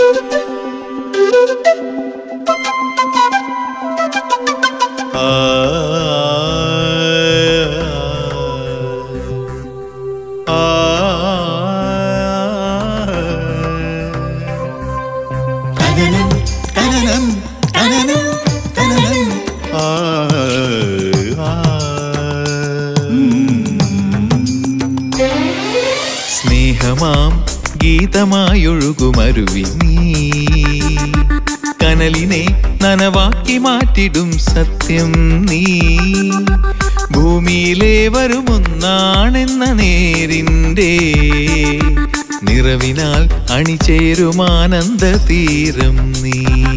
തനനം തനനം തനനം തനനം ആ ആ സ്നേഹമാം ഗീതമായൊഴുകുമരുവി നീ കനലിനെ നനവാക്കി മാറ്റിടും സത്യം നീ ഭൂമിയിലെ വരുമൊന്നാണെന്ന നേരിൻ്റെ നിറവിനാൽ അണിചേരുമാനന്ദ തീരം നീ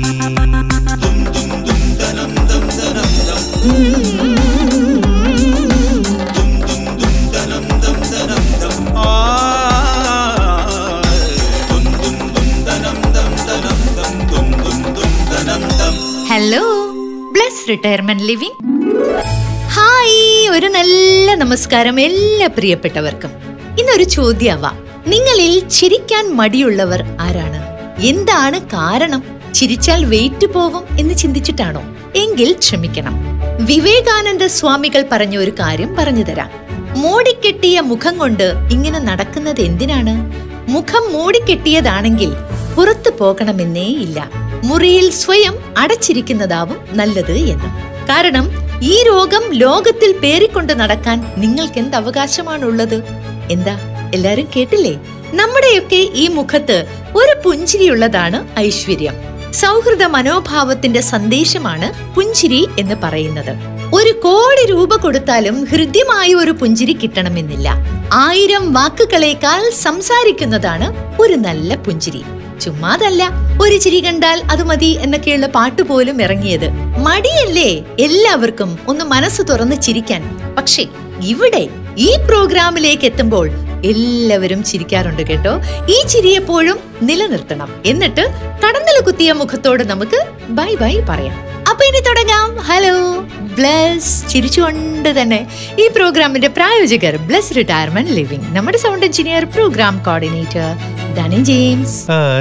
hello Bless retirement living hi ഒരു നല്ല നമസ്കാരം എല്ലാ പ്രിയപ്പെട്ടവർക്കും ഇന്നൊരു ചോദ്യാവാ നിങ്ങളിൽ ചിരിക്കാൻ മടിയുള്ളവർ ആരാണ് എന്താണ് കാരണം ചിരിച്ചാൽ വെയിറ്റ് പോവും എന്ന് ചിന്തിച്ചിട്ടാണോ എങ്കിൽ ക്ഷമിക്കണം വിവേകാനന്ദ സ്വാമികൾ പറഞ്ഞ ഒരു കാര്യം പറഞ്ഞു തരാം മൂടിക്കെട്ടിയ മുഖം കൊണ്ട് ഇങ്ങനെ നടക്കുന്നത് എന്തിനാണ് മുഖം മൂടിക്കെട്ടിയതാണെങ്കിൽ പുറത്തു പോകണമെന്നേ ഇല്ല മുറിയിൽ സ്വയം അടച്ചിരിക്കുന്നതാവും നല്ലത് എന്ന് കാരണം ഈ രോഗം ലോകത്തിൽ പേറിക്കൊണ്ട് നടക്കാൻ നിങ്ങൾക്ക് എന്ത് അവകാശമാണുള്ളത് എന്താ എല്ലാരും കേട്ടില്ലേ നമ്മുടെയൊക്കെ ഈ മുഖത്ത് ഒരു പുഞ്ചിരിയുള്ളതാണ് ഐശ്വര്യം സൗഹൃദ മനോഭാവത്തിന്റെ സന്ദേശമാണ് പുഞ്ചിരി എന്ന് പറയുന്നത് ഒരു കോടി രൂപ കൊടുത്താലും ഹൃദ്യമായ ഒരു പുഞ്ചിരി കിട്ടണമെന്നില്ല ആയിരം വാക്കുകളേക്കാൾ സംസാരിക്കുന്നതാണ് ഒരു നല്ല പുഞ്ചിരി ചുമ്മാതല്ല ഒരു ചിരി കണ്ടാൽ അത് മതി എന്നൊക്കെയുള്ള പാട്ട് പോലും ഇറങ്ങിയത് മടിയല്ലേ എല്ലാവർക്കും ഒന്ന് മനസ്സ് തുറന്ന് ചിരിക്കാൻ പക്ഷേ ഇവിടെ ഈ പ്രോഗ്രാമിലേക്ക് എത്തുമ്പോൾ എല്ലാവരും ചിരിക്കാറുണ്ട് കേട്ടോ ഈ ചിരി എപ്പോഴും നിലനിർത്തണം എന്നിട്ട് കടന്നല കുത്തിയ മുഖത്തോട് നമുക്ക് ബൈ ബൈ പറയാം അപ്പൊ ഇനി തുടങ്ങാം ഹലോ ബ്ലസ് ചിരിച്ചുകൊണ്ട് തന്നെ ഈ പ്രോഗ്രാമിന്റെ പ്രായോജകർ ബ്ലസ് റിട്ടയർമെന്റ് ലിവിംഗ് നമ്മുടെ sound engineer programme coordinator Dhanan James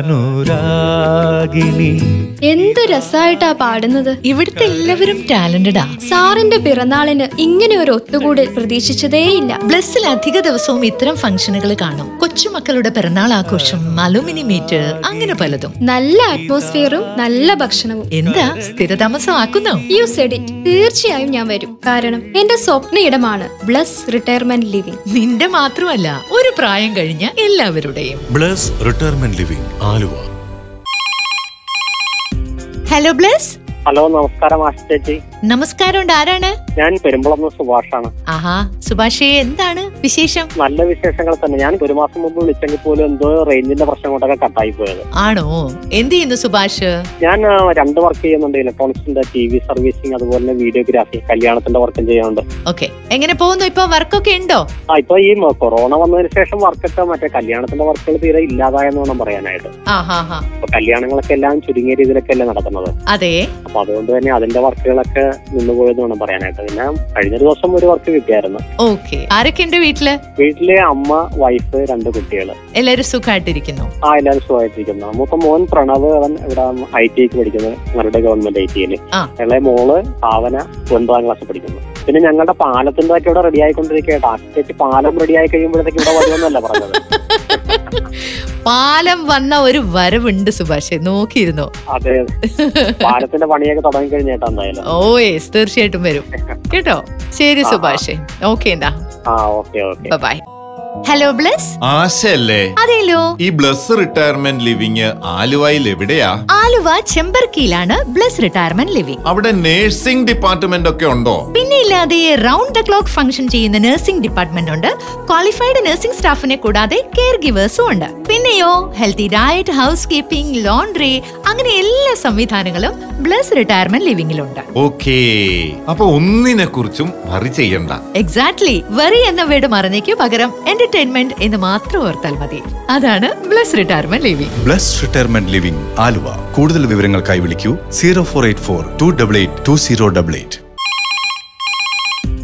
അനുരാഗിണി എന്ത് രസമായിട്ടാ പാടുന്നത് ഇവിടുത്തെ എല്ലാവരും ടാലന്റഡാ സാറിന്റെ പിറന്നാളിന് ഇങ്ങനെ ഒരു ഒത്തുകൂടൽ പ്രതീക്ഷിച്ചതേയില്ല ബ്ലസ്സിൽ അധിക ദിവസവും ഇത്തരം ഫംഗ്ഷനുകൾ കാണും കൊച്ചുമക്കളുടെ പിറന്നാൾ ആഘോഷം അലുമിനി മീറ്റ് അങ്ങനെ പലതും നല്ല അറ്റ്മോസ്ഫിയറും നല്ല ഭക്ഷണവും എന്താ സ്ഥിരതാമസമാക്കുന്നോ യു സെഡ് ഇറ്റ് തീർച്ചയായും ഞാൻ വരും കാരണം എന്റെ സ്വപ്ന ഇടമാണ് ബ്ലസ് റിട്ടയർമെന്റ് ലിവിംഗ് നിന്റെ മാത്രമല്ല ഒരു പ്രായം കഴിഞ്ഞ എല്ലാവരുടെയും Bless retirement living Aluva hello Bless hello നമസ്കാരം ആശ ചേച്ചി നമസ്കാരം ആരാണ് ഞാൻ പെരുമ്പളന്ന് സുഭാഷാണ് ആഹാ സുഭാഷേ എന്താണ് വിശേഷം നല്ല വിശേഷങ്ങൾ തന്നെ ഞാൻ ഒരു മാസം മുമ്പ് വിളിച്ചെങ്കിൽ പോലും എന്തോ റേഞ്ചിന്റെ പ്രശ്നം കൊണ്ടൊക്കെ കട്ടായി പോയത് ആണോ എന്ത് ചെയ്യുന്നു സുഭാഷ് ഞാൻ ആ, രണ്ട് വർക്ക് ചെയ്യുന്നുണ്ട് ഇലക്ട്രോണിക്സിന്റെ ടി വി സർവീസിങ് അതുപോലെ തന്നെ വീഡിയോഗ്രാഫി കല്യാണത്തിന്റെ വർക്കും ചെയ്യുന്നുണ്ട് ഓക്കെ എങ്ങനെ പോകുന്നു ഇപ്പൊ വർക്കൊക്കെ ഉണ്ടോ ആ ഇപ്പൊ ഈ മ- കൊറോണ വന്നതിന് ശേഷം വർക്കൊക്കെ മറ്റേ കല്യാണത്തിന്റെ വർക്കുകൾ തീരെ ഇല്ലാതായെന്ന് വേണം പറയാനായിട്ട് ആഹാ ഹാ ഇപ്പൊ കല്യാണങ്ങളൊക്കെ എല്ലാം ചുരുങ്ങിയ രീതിയിലൊക്കെ അല്ലേ നടക്കുന്നത് അതെ അപ്പൊ അതുകൊണ്ട് തന്നെ അതിന്റെ വർക്കുകളൊക്കെ നിന്നുപോയെന്ന് വേണം പറയാനായിട്ട് പിന്നെ കഴിഞ്ഞൊരു ദിവസം ഒരു വർക്ക് കിട്ടിയായിരുന്നു ഓക്കെ ആരൊക്കെ ഉണ്ട് വീട്ടില് വീട്ടിലെ അമ്മ വൈഫ് രണ്ട് കുട്ടികള് എല്ലാരും സുഖമായിട്ടിരിക്കുന്നു ആ എല്ലാവരും സുഖമായിട്ടിരിക്കുന്നു മൂത്ത മോൻ പ്രണവ് അവൻ ഇവിടെ ഐ ടി ഐക്ക് പഠിക്കുന്നത് ഞങ്ങളുടെ ഗവൺമെന്റ് ഐ ടിയിൽ ആ. ഇളയ മോള് ഭാവന ഒൻപതാം ക്ലാസ് പഠിക്കുന്നു പിന്നെ ഞങ്ങളുടെ പാലത്തിന്റെ ഒക്കെ ഇവിടെ റെഡി ആയിക്കൊണ്ടിരിക്കുകയാണ് ആശുപത്രി പാലം റെഡി ആയി കഴിയുമ്പോഴത്തേക്ക് ഇവിടെ വരുമെന്നല്ല പറഞ്ഞത് പാലം വന്ന ഒരു വരവുണ്ട് സുഭാഷ് നോക്കിയിരുന്നോ അതെ പാലത്തിന്റെ പണിയൊക്കെ തുടങ്ങി കഴിഞ്ഞേട്ടാ എന്തായാലും ഓ യെസ് തീർച്ചയായിട്ടും വരും കേട്ടോ ശരി സുഭാഷ് ഓക്കെ എന്താ ആ okay okay bye hello Bless ആശയല്ലേ അതെല്ലോ ഈ ബ്ലസ് റിട്ടയർമെന്റ് ലിവിംഗ് ആലുവയിൽ എവിടെയാ ആലുവ ചെമ്പർക്കിയിലാണ് ബ്ലസ് റിട്ടയർമെന്റ് ലിവിംഗ് അവിടെ നേഴ്സിംഗ് ഡിപ്പാർട്ട്മെന്റ് ഒക്കെ ഉണ്ടോ പിന്നെ ഇല്ലാതെ റൗണ്ട് ദ ക്ലോക്ക് ഫംഗ്ഷൻ ചെയ്യുന്ന നഴ്സിംഗ് ഡിപ്പാർട്ട്മെന്റ് ഉണ്ട് ക്വാളിഫൈഡ് നഴ്സിംഗ് സ്റ്റാഫിനെ കൂടാതെ കെയർ ഗിവേഴ്സും ഉണ്ട് പിന്നെയോ healthy diet house keeping laundry അങ്ങനെ എല്ലാ സംവിധാനങ്ങളും ബ്ലസ് റിട്ടയർമെന്റ് ലിവിംഗിലുണ്ട് ഓക്കേ അപ്പൊ ഒന്നിനെ കുറിച്ചും വറി ചെയ്യണ്ട എക്സാക്ട്ലി വെറി എന്ന വേർഡ് മറന്നേക്ക് പകരം എന്റർടൈൻമെന്റ് എന്ന് മാത്രം ഓർത്താൽ മതി അതാണ് Bless retirement living Bless retirement living Aluva കൂടുതൽ വിവരങ്ങൾക്കായി വിളിക്കൂ zero four eight four two double eight two zero double eight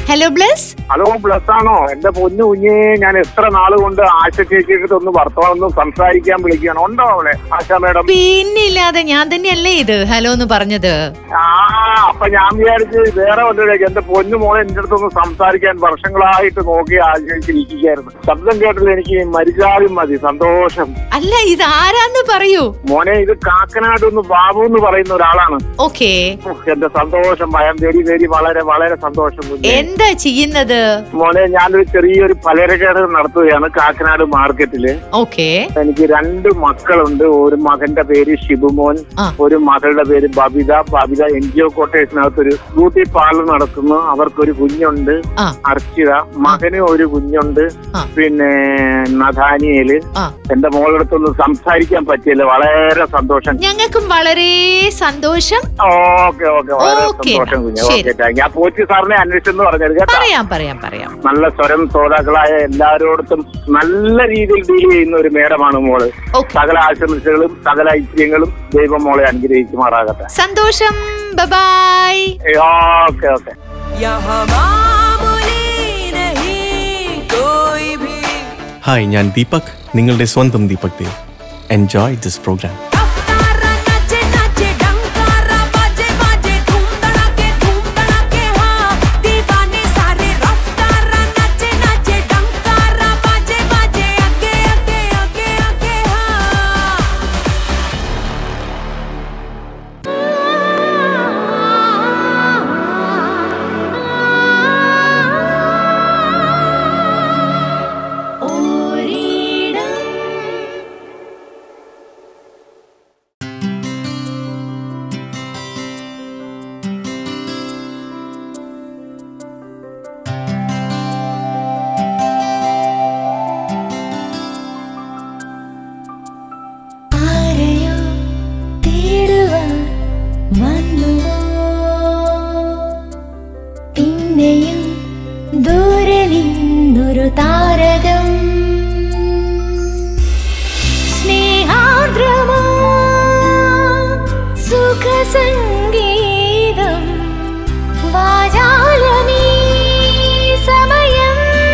hello Bless hello Bless ആണോ എന്റെ പൊന്നു കുഞ്ഞേ ഞാൻ എത്ര നാള് കൊണ്ട് ആശ ചേച്ചിയുടെ ഒന്ന് വർത്തമാനം ഒന്ന് സംസാരിക്കാൻ വിളിക്കുകയാണ് ഉണ്ടോ അവളെ ആശ മേഡം പിന്നില്ലാതെ ഞാൻ തന്നെയല്ലേ ഇത് ഹലോ എന്ന് പറഞ്ഞത് ആ അപ്പൊ ഞാൻ വിചാരിച്ച് വേറെ വല്ലതും എന്റെ പൊന്നു മോളെ എന്റെ അടുത്തൊന്ന് സംസാരിക്കാൻ വർഷങ്ങളായിട്ട് നോക്കി ആഗ്രഹിച്ചിരിക്കുകയായിരുന്നു ശബ്ദം കേട്ടത് എനിക്ക് മരിച്ചാലും മതി സന്തോഷം അല്ല ഇത് ആരാന്ന് പറയൂ മോനെ ഇത് കാക്കനാട് ഒന്ന് ബാബു എന്ന് പറയുന്ന ഒരാളാണ് ഓക്കേ ഉഫ്, എന്റെ സന്തോഷം ഭയം വെരി വെരി വളരെ വളരെ സന്തോഷം കുഞ്ഞേ എന്താ ചെയ്യുന്നത് മോനെ ഞാനൊരു ചെറിയൊരു പലചരക്കട നടത്തുകയാണ് കാക്കനാട് മാർക്കറ്റില് ഓക്കേ എനിക്ക് രണ്ട് മക്കളുണ്ട് ഒരു മകന്റെ പേര് ഷിബുമോൻ ആ. ഒരു മകളുടെ പേര് Babitha Babitha N G O കോട്ടേഴ്സിനകത്ത് ഒരു ബ്യൂട്ടി പാർലർ നടക്കുന്നു അവർക്കൊരു കുഞ്ഞുണ്ട് ആ. അർച്ചിത മകന് ഒരു കുഞ്ഞുണ്ട് ആ. പിന്നെ നഥാനിയേല് ആ. എന്റെ മോളുടെ അടുത്തൊന്ന് സംസാരിക്കാൻ പറ്റിയില്ല വളരെ സന്തോഷം ഞങ്ങൾക്കും വളരെ സന്തോഷം ഓക്കെ ഓക്കെ വളരെ ഓക്കേ, സന്തോഷം കുഞ്ഞ് ശരി. ഓക്കെ താങ്ക് ഞാൻ പോറ്റി സാറിനെ അന്വേഷിച്ചെന്ന് പറഞ്ഞത് കേട്ടോ പറയാം പറയാം പറയാം നല്ല സ്വരം ശ്രോതാക്കളായ എല്ലാവരോടത്തും നല്ല രീതിയിൽ ഡീൽ ചെയ്യുന്ന ഒരു മേഡമാണ് മോള് ഓക്കെ സകല ആശംസകളും സകല ഐശ്വര്യങ്ങളും ദൈവം മോളെ അനുഗ്രഹിക്കുമാറാകട്ടെ സന്തോഷം ബൈ ഓക്കെ ഓക്കെ यहाँ मामूली नहीं कोई भी ഹായ് ഞാൻ ദീപക് നിങ്ങളുടെ സ്വന്തം Deepak Dev enjoy this programme रफ्तारा नाचे नाचे डंकारा बाजे बाजे धूम धड़ाके धूम धड़ाके हाँ दीवाने सारे रफ्तारा नाचे नाचे डंकारा बाजे बाजे आगे आगे आगे आगे हाँ ആരെയോ തേടുവാൻ വന്നുവോ പിന്നെയും ദൂരെ നിന്നൊരു താരകം സ്നേഹാർദ്രമോ സുഖസംഗീതം വാചാലമീ സമയം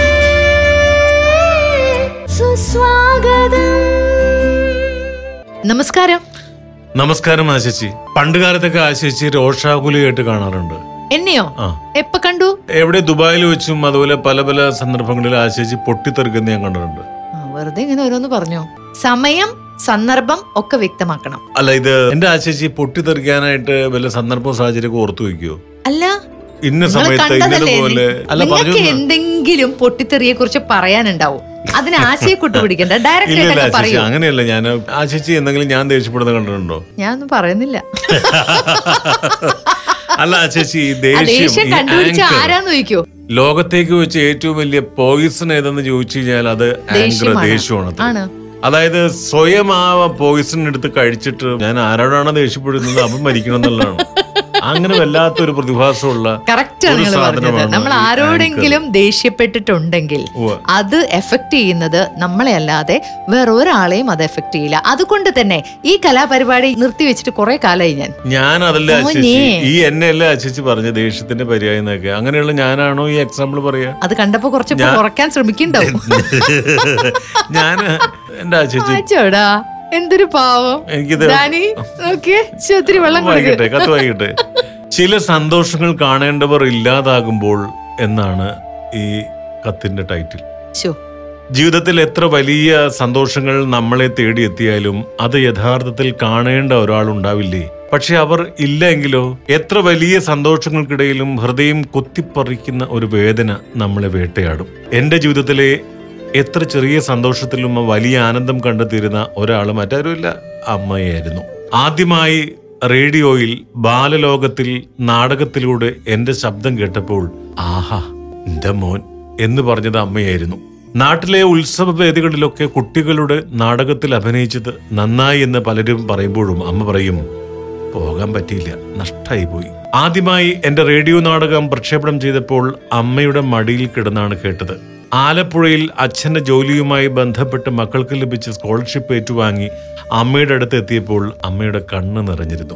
സുസ്വാഗതം നമസ്കാരം നമസ്കാരം ആശിച്ചി പണ്ട് കാലത്തൊക്കെ ആശിച്ചി രോഷാകുലി കേട്ട് കാണാറുണ്ട് എന്നെയോ ആ എപ്പ കണ്ടു എവിടെ ദുബായിൽ വെച്ചും അതുപോലെ പല പല സന്ദർഭങ്ങളിൽ ആശിച്ചി പൊട്ടിത്തെറിക്കുന്ന ഞാൻ കണ്ടിട്ടുണ്ട് ആ, വെറുതെ ഇങ്ങനെ ഓരോന്ന് പറഞ്ഞോ സമയം സന്ദർഭം ഒക്കെ വ്യക്തമാക്കണം അല്ല ഇത് എന്റെ ആശിച്ചി പൊട്ടിത്തെറിക്കാനായിട്ട് വല്ല സന്ദർഭവും സാഹചര്യമൊക്കെ ഓർത്തു വെക്കുവോ അല്ല ഇന്ന നിങ്ങൾ സമയത്ത് കണ്ടതല്ലേ ഇന്നതുപോലെ അല്ല നിങ്ങൾക്ക് പറഞ്ഞു എന്തെങ്കിലും പൊട്ടിത്തെറിയെ കുറിച്ച് പറയാനുണ്ടാവും അതിന് ആശയെ കൂട്ടുപിടിക്കണ്ട ഡയറക്റ്റ് ഇല്ല ഇല്ല ആയിട്ടൊക്കെ ആശിച്ചി പറയൂ അങ്ങനെയല്ല ഞാൻ ആശിച്ചി എന്തെങ്കിലും ഞാൻ ദേഷ്യപ്പെടുന്ന കണ്ടിട്ടുണ്ടോ ഞാനൊന്നും പറയുന്നില്ല അല്ല ആശിച്ചി ഈ ആ ദേഷ്യം ദേഷ്യം ഈ കണ്ടുപിടിച്ച anger. ആരാന്ന് ചോദിക്കോ ലോകത്തേക്ക് വെച്ച് ഏറ്റവും വലിയ പോയിസൺ ഏതെന്ന് ചോദിച്ചു കഴിഞ്ഞാൽ അത് ആങ്കർ ദേഷ്യമാണ്. ദേഷ്യമാണ് ആണ് അതായത് സ്വയം ആ പോയിസൺ എടുത്ത് കഴിച്ചിട്ട് ഞാൻ ആരോടാണ് ദേഷ്യപ്പെടുന്നത് അവൻ മരിക്കണം എന്നുള്ളതാണ് അങ്ങനെ വല്ലാത്തൊരു പ്രതിഭാസമുള്ള കറക്റ്റ് ഒരു നിങ്ങൾ പറഞ്ഞത് സാധനമാണ് നമ്മൾ ഈ ആരോടെങ്കിലും ദേഷ്യപ്പെട്ടിട്ടുണ്ടെങ്കിൽ ഉവ്വ. അത് എഫക്ട് ചെയ്യുന്നത് നമ്മളെ അല്ലാതെ വേറെ ഒരാളെയും അത് എഫക്ട് ചെയ്യില്ല അതുകൊണ്ട് തന്നെ ഈ കലാപരിപാടി നിർത്തിവെച്ചിട്ട് കുറെ കാലമായി ഞാൻ ഞാൻ അതല്ല മോനെ. അച്ഛച്ചി ഈ എന്നെ അല്ല അച്ഛച്ചി പറഞ്ഞ ദേഷ്യത്തിന്റെ പര്യായം എന്നൊക്കെ അങ്ങനെയുള്ള ഞാനാണോ ഈ എക്സാമ്പിൾ പറയാ അത് കണ്ടപ്പോ കുറച്ച് ഞാൻ- കുറയ്ക്കാൻ ശ്രമിക്കണ്ടാവും ഞാൻ എന്റെ അച്ഛച്ചി ആച്ചോടാ എന്തൊരു പാവം എനിക്കിത് ഡാനി നോക്കിയേ ശ്ശെ, ഒത്തിരി വെള്ളം വായിക്കട്ടെ കൊടുക്ക്. കത്ത് വായിക്കട്ടെ ചില സന്തോഷങ്ങൾ കാണേണ്ടവർ ഇല്ലാതാകുമ്പോൾ എന്നാണ് ഈ കത്തിന്റെ ടൈറ്റിൽ ശ്ശോ, ജീവിതത്തിൽ എത്ര വലിയ സന്തോഷങ്ങൾ നമ്മളെ തേടിയെത്തിയാലും അത് യഥാർത്ഥത്തിൽ കാണേണ്ട ഒരാളുണ്ടാവില്ലേ പക്ഷെ അവർ ഇല്ല എങ്കിലോ എത്ര വലിയ സന്തോഷങ്ങൾക്കിടയിലും ഹൃദയം കൊത്തിപ്പറിക്കുന്ന ഒരു വേദന നമ്മളെ വേട്ടയാടും എന്റെ ജീവിതത്തിലെ എത്ര ചെറിയ സന്തോഷത്തിലും വലിയ ആനന്ദം കണ്ടെത്തിയിരുന്ന ഒരാൾ മറ്റാരുമില്ല അമ്മയായിരുന്നു ആദ്യമായി റേഡിയോയിൽ ബാലലോകത്തിൽ നാടകത്തിലൂടെ എന്റെ ശബ്ദം കേട്ടപ്പോൾ ആഹാ എന്റെ മോൻ എന്ന് പറഞ്ഞത് അമ്മയായിരുന്നു നാട്ടിലെ ഉത്സവ വേദികളിലൊക്കെ കുട്ടികളുടെ നാടകത്തിൽ അഭിനയിച്ചത് നന്നായി എന്ന് പലരും പറയുമ്പോഴും അമ്മ പറയും പോകാൻ പറ്റിയില്ല നഷ്ടായി പോയി ആദ്യമായി എന്റെ റേഡിയോ നാടകം പ്രക്ഷേപണം ചെയ്തപ്പോൾ അമ്മയുടെ മടിയിൽ കിടന്നാണ് കേട്ടത് ആലപ്പുഴയിൽ അച്ഛന്റെ ജോലിയുമായി ബന്ധപ്പെട്ട് മക്കൾക്ക് ലഭിച്ച സ്കോളർഷിപ്പ് ഏറ്റുവാങ്ങി അമ്മയുടെ അടുത്ത് എത്തിയപ്പോൾ അമ്മയുടെ കണ്ണ് നിറഞ്ഞിരുന്നു അച്ഛൻ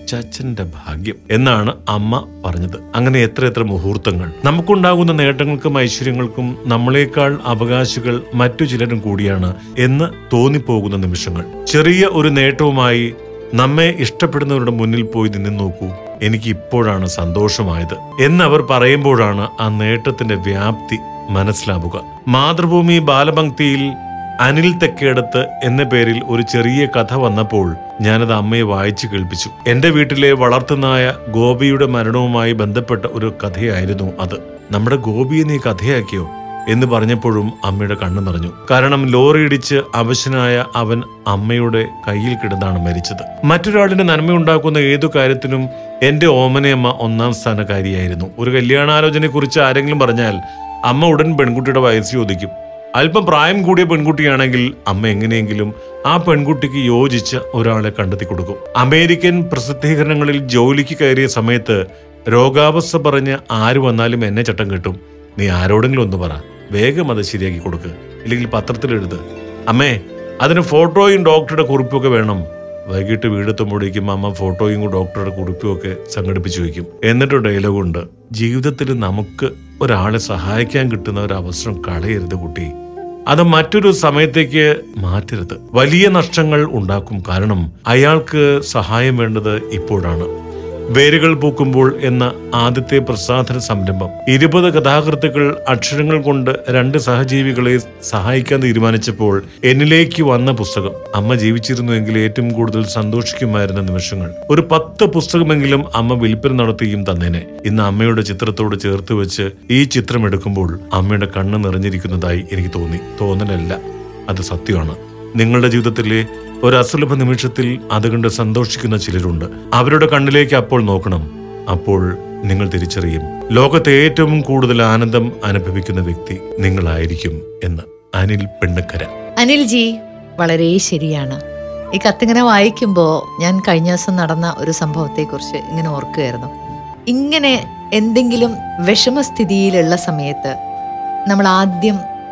കൊച്ചച്ഛന്റെ ഭാഗ്യം എന്നാണ് അമ്മ പറഞ്ഞത് അങ്ങനെ എത്ര എത്ര മുഹൂർത്തങ്ങൾ നമുക്കുണ്ടാകുന്ന നേട്ടങ്ങൾക്കും ഐശ്വര്യങ്ങൾക്കും നമ്മളെക്കാൾ അവകാശികൾ മറ്റു ചിലരും കൂടിയാണ് എന്ന് തോന്നിപ്പോകുന്ന നിമിഷങ്ങൾ ചെറിയ ഒരു നേട്ടവുമായി നമ്മെ ഇഷ്ടപ്പെടുന്നവരുടെ മുന്നിൽ പോയി നിന്ന് നോക്കൂ എനിക്ക് ഇപ്പോഴാണ് സന്തോഷമായത് എന്നവർ പറയുമ്പോഴാണ് ആ നേട്ടത്തിന്റെ വ്യാപ്തി മനസ്സിലാവുക മാതൃഭൂമി ബാലപംക്തിയിൽ അനിൽ തെക്കേടത്ത് എന്ന പേരിൽ ഒരു ചെറിയ കഥ വന്നപ്പോൾ ഞാനത് അമ്മയെ വായിച്ചു കേൾപ്പിച്ചു എന്റെ വീട്ടിലെ വളർത്തുനായ ഗോപിയുടെ മരണവുമായി ബന്ധപ്പെട്ട ഒരു കഥയായിരുന്നു അത് നമ്മുടെ ഗോപിയെ നീ കഥയാക്കിയോ എന്ന് പറഞ്ഞപ്പോഴും അമ്മയുടെ കണ്ണു നിറഞ്ഞു കാരണം ലോറി ഇടിച്ച് അവശനായ അവൻ അമ്മയുടെ കയ്യിൽ കിടന്നാണ് മരിച്ചത് മറ്റൊരാളിന്റെ നന്മയുണ്ടാക്കുന്ന ഏതു കാര്യത്തിനും എന്റെ ഓമനയമ്മ ഒന്നാം സ്ഥാനക്കാരിയായിരുന്നു ഒരു കല്യാണാലോചനയെ കുറിച്ച് ആരെങ്കിലും പറഞ്ഞാൽ അമ്മ ഉടൻ പെൺകുട്ടിയുടെ വയസ്സ് ചോദിക്കും അല്പം പ്രായം കൂടിയ പെൺകുട്ടിയാണെങ്കിൽ അമ്മ എങ്ങനെയെങ്കിലും ആ പെൺകുട്ടിക്ക് യോജിച്ച ഒരാളെ കണ്ടെത്തി കൊടുക്കും അമേരിക്കൻ പ്രസിദ്ധീകരണങ്ങളിൽ ജോലിക്ക് കയറിയ സമയത്ത് രോഗാവസ്ഥ പറഞ്ഞ് ആര് വന്നാലും എന്നെ ചട്ടം കിട്ടും നീ ആരോടെങ്കിലും ഒന്ന് പറ വേഗം അത് ശരിയാക്കി കൊടുക്ക് ഇല്ലെങ്കിൽ പത്രത്തിൽ എഴുത് അമ്മേ അതിന് ഫോട്ടോയും ഡോക്ടറുടെ കുറിപ്പൊക്കെ വേണം വൈകിട്ട് വീടെത്തുമ്പോഴേക്കും അമ്മ ഫോട്ടോയും ഡോക്ടറുടെ കുറിപ്പും ഒക്കെ സംഘടിപ്പിച്ചു വയ്ക്കും എന്നിട്ട് ഡയലോഗ് ഉണ്ട് ജീവിതത്തിൽ നമുക്ക് ഒരാളെ സഹായിക്കാൻ കിട്ടുന്ന ഒരു അവസരം കളയരുത് കുട്ടി അത് മറ്റൊരു സമയത്തേക്ക് മാറ്റരുത് വലിയ നഷ്ടങ്ങൾ ഉണ്ടാക്കും കാരണം അയാൾക്ക് സഹായം വേണ്ടത് ഇപ്പോഴാണ് വേരുകൾ പൂക്കുമ്പോൾ എന്ന ആദ്യത്തെ പ്രസാധന സംരംഭം ഇരുപത് കഥാകൃത്തുക്കൾ അക്ഷരങ്ങൾ കൊണ്ട് രണ്ട് സഹജീവികളെ സഹായിക്കാൻ തീരുമാനിച്ചപ്പോൾ എന്നിലേക്ക് വന്ന പുസ്തകം അമ്മ ജീവിച്ചിരുന്നുവെങ്കിൽ ഏറ്റവും കൂടുതൽ സന്തോഷിക്കുമായിരുന്ന നിമിഷങ്ങൾ ഒരു പത്ത് പുസ്തകമെങ്കിലും അമ്മ വിൽപ്പന നടത്തുകയും തന്നേനെ ഇന്ന് അമ്മയുടെ ചിത്രത്തോട് ചേർത്ത് വെച്ച് ഈ ചിത്രം എടുക്കുമ്പോൾ അമ്മയുടെ കണ്ണ് നിറഞ്ഞിരിക്കുന്നതായി എനിക്ക് തോന്നി തോന്നലല്ല അത് സത്യമാണ് നിങ്ങളുടെ ജീവിതത്തിലെ ഒരു അസുലഭ നിമിഷത്തിൽ അത് കണ്ട് സന്തോഷിക്കുന്ന ചിലരുണ്ട് അവരുടെ കണ്ണിലേക്ക് അപ്പോൾ നോക്കണം അപ്പോൾ നിങ്ങൾ തിരിച്ചറിയും ലോകത്തെ ഏറ്റവും കൂടുതൽ ആനന്ദം അനുഭവിക്കുന്ന വ്യക്തി നിങ്ങളായിരിക്കും എന്ന് അനിൽ പെണ്ണക്കര അനിൽ ജി വളരെ ശരിയാണ് ഈ കത്തിങ്ങനെ വായിക്കുമ്പോൾ ഞാൻ കഴിഞ്ഞ ദിവസം നടന്ന ഒരു സംഭവത്തെക്കുറിച്ച് ഇങ്ങനെ ഓർക്കുകയായിരുന്നു ഇങ്ങനെ എന്തെങ്കിലും വിഷമസ്ഥിതിയിലുള്ള സമയത്ത് നമ്മൾ ആദ്യം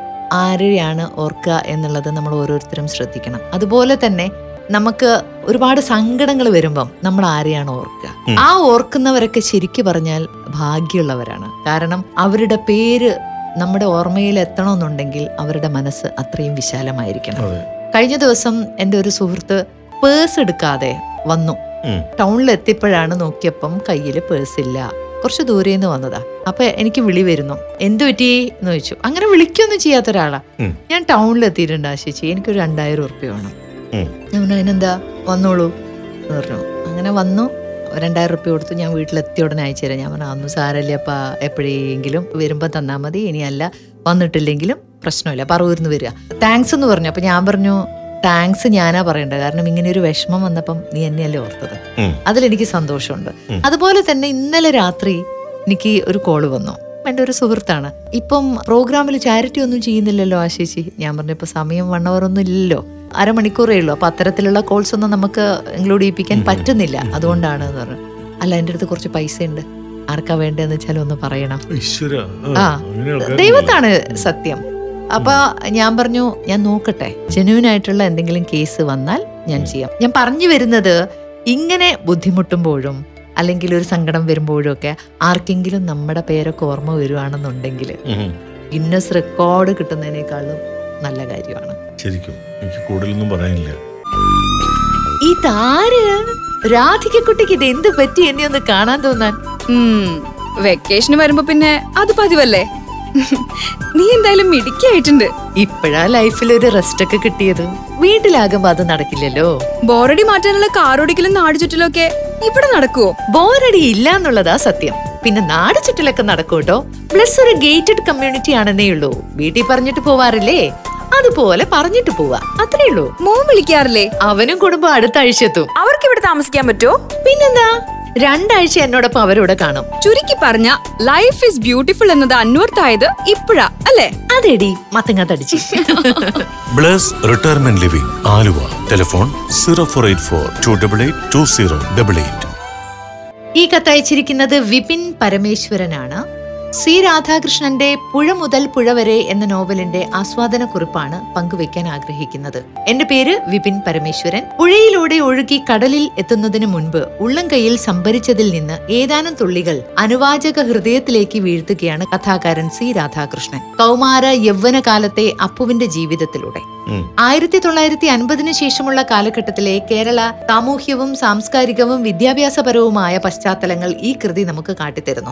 ആരെയാണ് ഓർക്കുക എന്നുള്ളത് നമ്മൾ ഓരോരുത്തരും ശ്രദ്ധിക്കണം അതുപോലെ തന്നെ നമുക്ക് ഒരുപാട് സങ്കടങ്ങൾ വരുമ്പം നമ്മൾ ആരെയാണ് ഓർക്കുക ഉം. ആ ഓർക്കുന്നവരൊക്കെ ശരിക്കു പറഞ്ഞാൽ ഭാഗ്യമുള്ളവരാണ് കാരണം അവരുടെ പേര് നമ്മുടെ ഓർമ്മയിൽ എത്തണമെന്നുണ്ടെങ്കിൽ അവരുടെ മനസ്സ് അത്രയും വിശാലമായിരിക്കണം അതെ കഴിഞ്ഞ ദിവസം എൻ്റെ ഒരു സുഹൃത്ത് പേഴ്സ് എടുക്കാതെ വന്നു ഉം. ടൗണിൽ എത്തിയപ്പോഴാണ് നോക്കിയപ്പം കയ്യിൽ പേഴ്സ് ഇല്ല കുറച്ച് ദൂരെ നിന്ന് വന്നതാ അപ്പൊ എനിക്ക് വിളി വരുന്നു എന്തു പറ്റി എന്ന് ചോദിച്ചു അങ്ങനെ വിളിക്കൊന്നും ചെയ്യാത്ത ഒരാളാ ഉം. ഞാൻ ടൗണിൽ എത്തിയിട്ടുണ്ട് ആശിച്ചി എനിക്കൊരു രണ്ടായിരം ഉറുപ്പ്യ വേണം ഉം. ഞാൻ പറഞ്ഞു അതിനെന്താ വന്നോളൂ എന്ന് പറഞ്ഞു അങ്ങനെ വന്നു രണ്ടായിരം റുപ്യ കൊടുത്തു ഞാൻ വീട്ടിലെത്തിയ ഉടനെ അയച്ചു തരാം ഞാൻ പറഞ്ഞു അന്ന് സാരല്ലപ്പാ എപ്പോഴെങ്കിലും വരുമ്പോൾ തന്നാൽ മതി ഇനിയല്ല വന്നിട്ടില്ലെങ്കിലും പ്രശ്നമില്ല പറവൂരിന്ന് വരിക താങ്ക്സ് എന്ന് പറഞ്ഞു അപ്പൊ ഞാൻ പറഞ്ഞു താങ്ക്സ് ഞാനാ പറയേണ്ടത് കാരണം ഇങ്ങനെ ഒരു വിഷമം വന്നപ്പം നീ എന്നെയല്ലേ ഓർത്തത് ഉം. അതിലെനിക്ക് സന്തോഷമുണ്ട് ഉം. അതുപോലെ തന്നെ ഇന്നലെ രാത്രി എനിക്ക് ഒരു കോള് വന്നു എൻ്റെ ഒരു സുഹൃത്താണ് ഇപ്പം പ്രോഗ്രാമിൽ ചാരിറ്റി ഒന്നും ചെയ്യുന്നില്ലല്ലോ ആശേഷി ഞാൻ പറഞ്ഞു ഇപ്പൊ സമയം വൺ അവർ ഒന്നും ഇല്ലല്ലോ അരമണിക്കൂറേ ഉള്ളൂ അപ്പൊ അത്തരത്തിലുള്ള കോൾസ് ഒന്നും നമുക്ക് ഇൻക്ലൂഡ് ചെയ്യിപ്പിക്കാൻ പറ്റുന്നില്ല അതുകൊണ്ടാണ് എന്ന് പറഞ്ഞു അല്ല എൻ്റെ അടുത്ത് കുറച്ച് പൈസ ഉണ്ട് ആർക്കാ വേണ്ടതെന്ന് വെച്ചാൽ ഒന്ന് പറയണം ഈശ്വര ആ അങ്ങനെ ആൾക്കാരുണ്ടോ? ദൈവത്താണ് സത്യം അപ്പൊ ഞാൻ പറഞ്ഞു ഞാൻ നോക്കട്ടെ ജെന്യൂൻ ആയിട്ടുള്ള എന്തെങ്കിലും കേസ് വന്നാൽ ഞാൻ ചെയ്യാം ഞാൻ പറഞ്ഞു വരുന്നത് ഇങ്ങനെ ബുദ്ധിമുട്ടുമ്പോഴും അല്ലെങ്കിൽ ഒരു സങ്കടം വരുമ്പോഴും ഒക്കെ ആർക്കെങ്കിലും നമ്മുടെ പേരൊക്കെ ഓർമ്മ വരുവാണെന്നുണ്ടെങ്കിൽ ഉം. ഗിന്നസ് റെക്കോർഡ് കിട്ടുന്നതിനേക്കാളും നല്ല കാര്യമാണ് ശരിക്കും എനിക്ക് കൂടുതലൊന്നും പറയാനില്ല ഇതാര് രാധികക്കുട്ടിക്ക് ഇത് എന്ത് പറ്റി എന്നെ ഒന്ന് കാണാൻ തോന്നാൻ വെക്കേഷന് വരുമ്പോ പിന്നെ അത് പതിവല്ലേ നീ എന്തായാലും മിടുക്കിയായിട്ടുണ്ട് ഇപ്പോഴാ ലൈഫിൽ ഒരു റെസ്റ്റ് ഒക്കെ കിട്ടിയത് വീട്ടിലാകുമ്പോ അത് നടക്കില്ലല്ലോ ബോറടി മാറ്റാനുള്ള കാറോടിക്കലും നാട് ചുറ്റലും ഒക്കെ ഇവിടെ നടക്കുവോ ബോറടി ഇല്ല എന്നുള്ളതാ സത്യം പിന്നെ നാട് ചുറ്റിലൊക്കെ നടക്കൂട്ടോ പ്ലസ് ഒരു ഗേറ്റഡ് കമ്മ്യൂണിറ്റി ആണെന്നേ ഉള്ളൂ വീട്ടിൽ പറഞ്ഞിട്ട് പോവാറില്ലേ അതുപോലെ പറഞ്ഞിട്ട് പോവാ അത്രേ ഉള്ളൂ മോൻ വിളിക്കാറില്ലേ അവനും കുടുംബം അടുത്ത ആഴ്ച എത്തും അവർക്ക് ഇവിടെ താമസിക്കാൻ പറ്റുമോ പിന്നെന്താ രണ്ടാഴ്ച എന്നോടൊപ്പം അവരിവിടെ കാണും ചുരുക്കി പറഞ്ഞ ലൈഫ് ഇസ് ബ്യൂട്ടിഫുൾ എന്നത് അന്വർത്ഥായത് ഇപ്പോഴാ അല്ലേ അതെടി മത്തങ്ങ തടിച്ച് Bless retirement living Aluva telephone zero four eight four two double eight two zero double eight ഈ കത്തയച്ചിരിക്കുന്നത് വിപിൻ പരമേശ്വരനാണ് സി രാധാകൃഷ്ണന്റെ പുഴ മുതൽ പുഴ വരെ എന്ന നോവലിന്റെ ആസ്വാദന കുറിപ്പാണ് പങ്കുവെക്കാൻ ആഗ്രഹിക്കുന്നത് എന്റെ പേര് വിപിൻ പരമേശ്വരൻ പുഴയിലൂടെ ഒഴുകി കടലിൽ എത്തുന്നതിന് മുൻപ് ഉള്ളംകൈയിൽ സംഭരിച്ചതിൽ നിന്ന് ഏതാനും തുള്ളികൾ അനുവാചക ഹൃദയത്തിലേക്ക് വീഴ്ത്തുകയാണ് കഥാകാരൻ സി രാധാകൃഷ്ണൻ കൗമാര യൗവന കാലത്തെ അപ്പുവിന്റെ ജീവിതത്തിലൂടെ ആയിരത്തി തൊള്ളായിരത്തി അൻപതിനു ശേഷമുള്ള കാലഘട്ടത്തിലെ കേരള സാമൂഹ്യവും സാംസ്കാരികവും വിദ്യാഭ്യാസപരവുമായ പശ്ചാത്തലങ്ങൾ ഈ കൃതി നമുക്ക് കാട്ടിത്തരുന്നു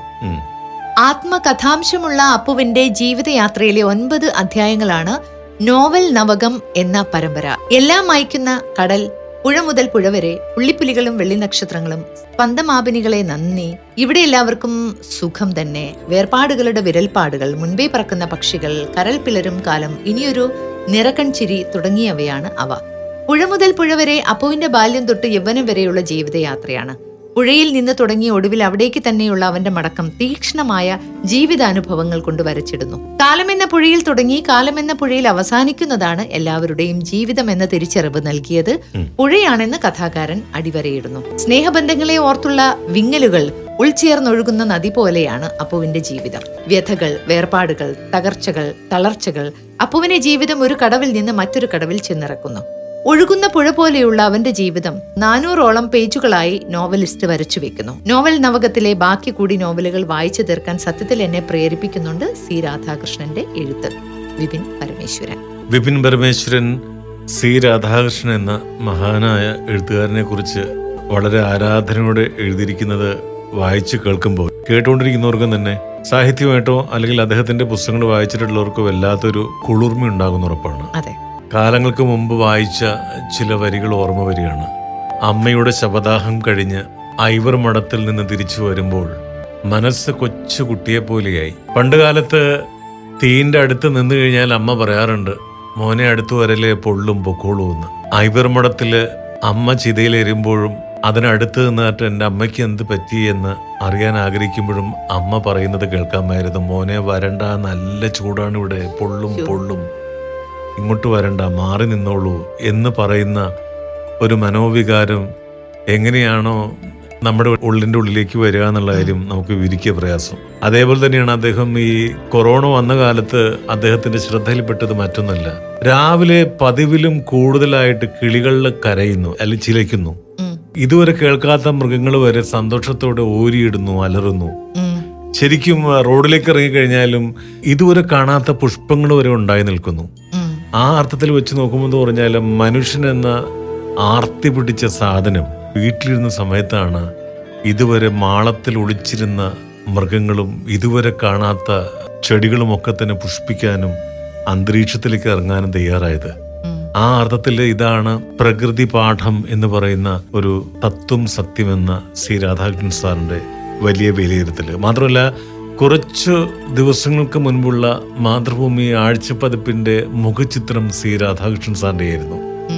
ആത്മകഥാംശമുള്ള അപ്പുവിന്റെ ജീവിതയാത്രയിലെ ഒൻപത് അധ്യായങ്ങളാണ് നോവൽ നവകം എന്ന പരമ്പര എല്ലാം മായ്ക്കുന്ന കടൽ പുഴ മുതൽ പുഴ വരെ പുള്ളിപ്പുലികളും വെള്ളി നക്ഷത്രങ്ങളും സ്പന്ദമാപിനികളെ നന്ദി ഇവിടെ എല്ലാവർക്കും സുഖം തന്നെ വേർപാടുകളുടെ വിരൽപ്പാടുകൾ മുൻപേ പറക്കുന്ന പക്ഷികൾ കരൽ പിളരും കാലം ഇനിയൊരു നിറക്കൺ ചിരി തുടങ്ങിയവയാണ് അവ പുഴ മുതൽ പുഴ വരെ അപ്പുവിന്റെ ബാല്യം തൊട്ട് യൗവനം വരെയുള്ള ജീവിതയാത്രയാണ് പുഴയിൽ നിന്ന് തുടങ്ങി ഒടുവിൽ അവിടേക്ക് തന്നെയുള്ള അവന്റെ മടക്കം തീക്ഷ്ണമായ ജീവിതാനുഭവങ്ങൾ കൊണ്ട് വരച്ചിടുന്നു കാലമെന്ന പുഴയിൽ തുടങ്ങി കാലമെന്ന പുഴയിൽ അവസാനിക്കുന്നതാണ് എല്ലാവരുടെയും ജീവിതം എന്ന തിരിച്ചറിവ് നൽകിയത് പുഴയാണെന്ന് കഥാകാരൻ അടിവരയിടുന്നു സ്നേഹബന്ധങ്ങളെ ഓർത്തുള്ള വിങ്ങലുകൾ ഉൾച്ചേർന്നൊഴുകുന്ന നദി പോലെയാണ് അപ്പുവിന്റെ ജീവിതം വ്യഥകൾ വേർപാടുകൾ തകർച്ചകൾ തളർച്ചകൾ അപ്പുവിനെ ജീവിതം ഒരു കടവിൽ നിന്ന് മറ്റൊരു കടവിൽ ചെന്നിറക്കുന്നു ഒഴുകുന്ന പുഴ പോലെയുള്ള അവന്റെ ജീവിതം നാനൂറോളം പേജുകളായി നോവലിസ്റ്റ് വരച്ചു വെക്കുന്നു നോവൽ നവകത്തിലെ ബാക്കി കൂടി നോവലുകൾ വായിച്ചു തീർക്കാൻ സത്യത്തിൽ എന്നെ പ്രേരിപ്പിക്കുന്നുണ്ട് സി രാധാകൃഷ്ണന്റെ എഴുത്ത് വിപിൻ പരമേശ്വരൻ വിപിൻ പരമേശ്വരൻ സി രാധാകൃഷ്ണൻ എന്ന മഹാനായ എഴുത്തുകാരനെ കുറിച്ച് വളരെ ആരാധനയോടെ എഴുതിയിരിക്കുന്നത് വായിച്ചു കേൾക്കുമ്പോൾ കേട്ടുകൊണ്ടിരിക്കുന്നവർക്കും തന്നെ സാഹിത്യമായിട്ടോ അല്ലെങ്കിൽ അദ്ദേഹത്തിന്റെ പുസ്തകങ്ങൾ വായിച്ചിട്ടുള്ളവർക്കോ വല്ലാത്തൊരു കുളിർമ ഉണ്ടാകുന്ന ഉറപ്പാണ് അതെ കാലങ്ങൾക്ക് മുമ്പ് വായിച്ച ചില വരികൾ ഓർമ്മ വരികയാണ് അമ്മയുടെ ശവദാഹം കഴിഞ്ഞ് ഐവർ മഠത്തിൽ നിന്ന് തിരിച്ചു വരുമ്പോൾ മനസ്സ് കൊച്ചു കുട്ടിയെ പോലെയായി പണ്ടുകാലത്ത് തീന്റെ അടുത്ത് നിന്ന് കഴിഞ്ഞാൽ അമ്മ പറയാറുണ്ട് മോനെ അടുത്തു വരലേ പൊള്ളും പൊക്കോളൂ എന്ന് ഐവർ മഠത്തില് അമ്മ ചിതയിലെരുമ്പോഴും അതിനടുത്ത് നിന്നിട്ട് എൻ്റെ അമ്മയ്ക്ക് എന്ത് പറ്റി എന്ന് അറിയാൻ ആഗ്രഹിക്കുമ്പോഴും അമ്മ പറയുന്നത് കേൾക്കാമായിരുന്നു മോനെ വരണ്ട നല്ല ചൂടാണ് ഇവിടെ പൊള്ളും പൊള്ളും ഇങ്ങോട്ട് വരണ്ട മാറി നിന്നോളൂ എന്ന് പറയുന്ന ഒരു മനോവികാരം എങ്ങനെയാണോ നമ്മുടെ ഉള്ളിൻ്റെ ഉള്ളിലേക്ക് വരിക എന്നുള്ള കാര്യം നമുക്ക് വിരിക്കുക പ്രയാസം അതേപോലെ തന്നെയാണ് അദ്ദേഹം ഈ കൊറോണ വന്ന കാലത്ത് അദ്ദേഹത്തിന്റെ ശ്രദ്ധയിൽപ്പെട്ടത് മറ്റൊന്നല്ല രാവിലെ പതിവിലും കൂടുതലായിട്ട് കിളികളിൽ കരയുന്നു അല്ലെങ്കിൽ ചിലയ്ക്കുന്നു ഇതുവരെ കേൾക്കാത്ത മൃഗങ്ങൾ വരെ സന്തോഷത്തോടെ ഓരിയിടുന്നു അലറുന്നു ശരിക്കും ആ, റോഡിലേക്ക് ഇറങ്ങിക്കഴിഞ്ഞാലും ഇതുവരെ കാണാത്ത പുഷ്പങ്ങൾ വരെ ഉണ്ടായി നിൽക്കുന്നു ആ അർത്ഥത്തിൽ വെച്ച് നോക്കുമ്പോൾ എന്ന് പറഞ്ഞാൽ മനുഷ്യൻ എന്ന ആർത്തി പിടിച്ച സാധനം വീട്ടിലിരുന്ന സമയത്താണ് ഇതുവരെ മാളത്തിൽ ഒളിച്ചിരുന്ന മൃഗങ്ങളും ഇതുവരെ കാണാത്ത ചെടികളും ഒക്കെ തന്നെ പുഷ്പിക്കാനും അന്തരീക്ഷത്തിലേക്ക് ഇറങ്ങാനും തയ്യാറായത് ആ അർത്ഥത്തിൽ ഇതാണ് പ്രകൃതി പാഠം എന്ന് പറയുന്ന ഒരു തത്വം സത്യമെന്ന സി രാധാകൃഷ്ണൻ സാറിന്റെ വലിയ വിലയിരുത്തല് മാത്രമല്ല കുറച്ചു ദിവസങ്ങൾക്ക് മുൻപുള്ള മാതൃഭൂമി ആഴ്ചപ്പതിപ്പിന്റെ മുഖചിത്രം സി രാധാകൃഷ്ണൻ സാറിന്റെ ആയിരുന്നു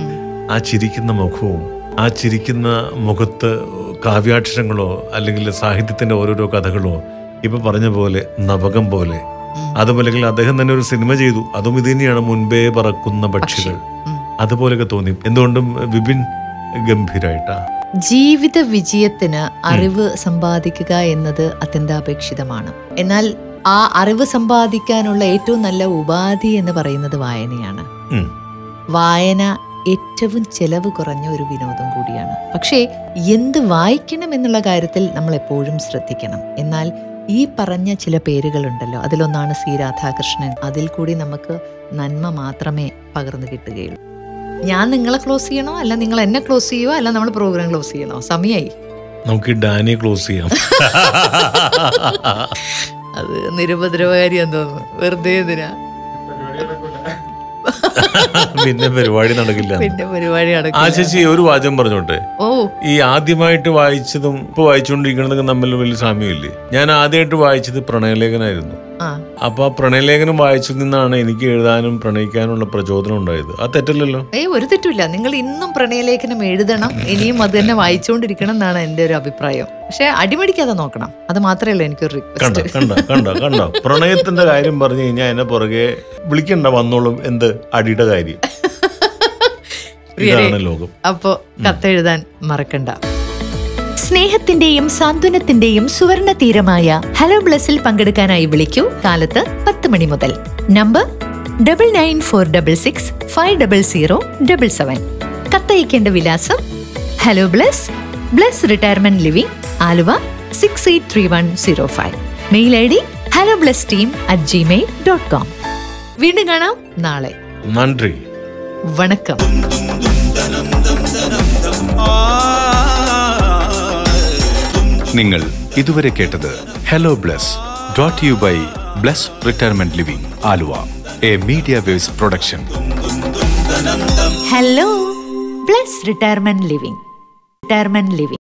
ആ ചിരിക്കുന്ന മുഖവും ആ ചിരിക്കുന്ന മുഖത്ത് കാവ്യാക്ഷരങ്ങളോ അല്ലെങ്കിൽ സാഹിത്യത്തിന്റെ ഓരോരോ കഥകളോ ഇപ്പൊ പറഞ്ഞ പോലെ നവകം പോലെ അതും അല്ലെങ്കിൽ അദ്ദേഹം തന്നെ ഒരു സിനിമ ചെയ്തു അതും ഇത് തന്നെയാണ് മുൻപേ പറക്കുന്ന പക്ഷികൾ അതുപോലെയൊക്കെ തോന്നി എന്തുകൊണ്ടും വിപിൻ ഗംഭീരായിട്ടാ ജീവിത വിജയത്തിന് അറിവ് സമ്പാദിക്കുക എന്നത് അത്യന്താപേക്ഷിതമാണ് എന്നാൽ ആ അറിവ് സമ്പാദിക്കാനുള്ള ഏറ്റവും നല്ല ഉപാധി എന്ന് പറയുന്നത് വായനയാണ് ഉം. വായന ഏറ്റവും ചെലവ് കുറഞ്ഞ ഒരു വിനോദം കൂടിയാണ് പക്ഷേ എന്ത് വായിക്കണം എന്നുള്ള കാര്യത്തിൽ നമ്മൾ എപ്പോഴും ശ്രദ്ധിക്കണം എന്നാൽ ഈ പറഞ്ഞ ചില പേരുകളുണ്ടല്ലോ അതിലൊന്നാണ് സി രാധാകൃഷ്ണൻ അതിൽ കൂടി നമുക്ക് നന്മ മാത്രമേ പകർന്നു കിട്ടുകയുള്ളൂ ഞാൻ നിങ്ങളെ ക്ലോസ് ചെയ്യണോ അല്ല നിങ്ങൾ എന്നെ ക്ലോസ് ചെയ്യോ അല്ല നമ്മൾ പ്രോഗ്രാം ക്ലോസ് ചെയ്യണോ സമയമായി നമുക്ക് ഈ ഡാനിയെ ക്ലോസ് ചെയ്യാം അത് നിരുപദ്രവകാരിയാന്ന് തോന്നുന്നു വെറുതെ എന്തിനാ പിന്നെ പരിപാടി നടക്കില്ല പിന്നെ പരിപാടി ആ നടക്കില്ല ചേച്ചി ഒരു വാചകം പറഞ്ഞോട്ടെ ഓ ഈ ആദ്യമായിട്ട് വായിച്ചതും ഇപ്പൊ വായിച്ചുകൊണ്ടിരിക്കുന്നതും തമ്മിൽ വലിയ സാമ്യമില്ലേ ഞാൻ ആദ്യമായിട്ട് വായിച്ചത് പ്രണയലേഖനായിരുന്നു ആ അപ്പൊ ആ പ്രണയലേഖനം വായിച്ചതിൽ നിന്നാണ് എനിക്ക് എഴുതാനും പ്രണയിക്കാനുള്ള പ്രചോദനം ഉണ്ടായത് അത് തെറ്റല്ലല്ലോ ഏയ് ഒരു തെറ്റുമില്ല നിങ്ങൾ ഇന്നും പ്രണയലേഖനം എഴുതണം ഇനിയും അത് തന്നെ വായിച്ചുകൊണ്ടിരിക്കണം എന്നാണ് എൻ്റെ ഒരു അഭിപ്രായം പക്ഷെ അടിമടിക്കാതെ നോക്കണം അത് മാത്രമേ ഉള്ളൂ എനിക്കൊരു കണ്ട റിക്വസ്റ്റ് കണ്ട കണ്ട കണ്ട പ്രണയത്തിന്റെ കാര്യം പറഞ്ഞു കഴിഞ്ഞാൽ എന്നെ പുറകെ വിളിക്കണ്ട വന്നോളും എന്ത് അടിയുടെ കാര്യം ഇതാണ് ലോകം അപ്പോ കത്തെഴുതാൻ മറക്കണ്ട സ്നേഹത്തിന്റെയും സാന്ത്വനത്തിന്റെയും സുവർണ തീരമായ ഹലോ ബ്ലസ്സിൽ പങ്കെടുക്കാനായി വിളിക്കൂ കാലത്ത് പത്ത് മണി മുതൽ number double nine four double six five double zero double seven കത്തയക്കേണ്ട വിലാസം hello Bless Bless retirement living Aluva six eight three one zero five mail I D hello Bless team at Gmail dot com വീണ്ടും കാണാം നാളെ നன்றി വണക്കം നിങ്ങൾ ഇതുവരെ കേട്ടത് hello Bless brought you by Bless retirement living Aluva a media waves production hello Bless retirement living retirement living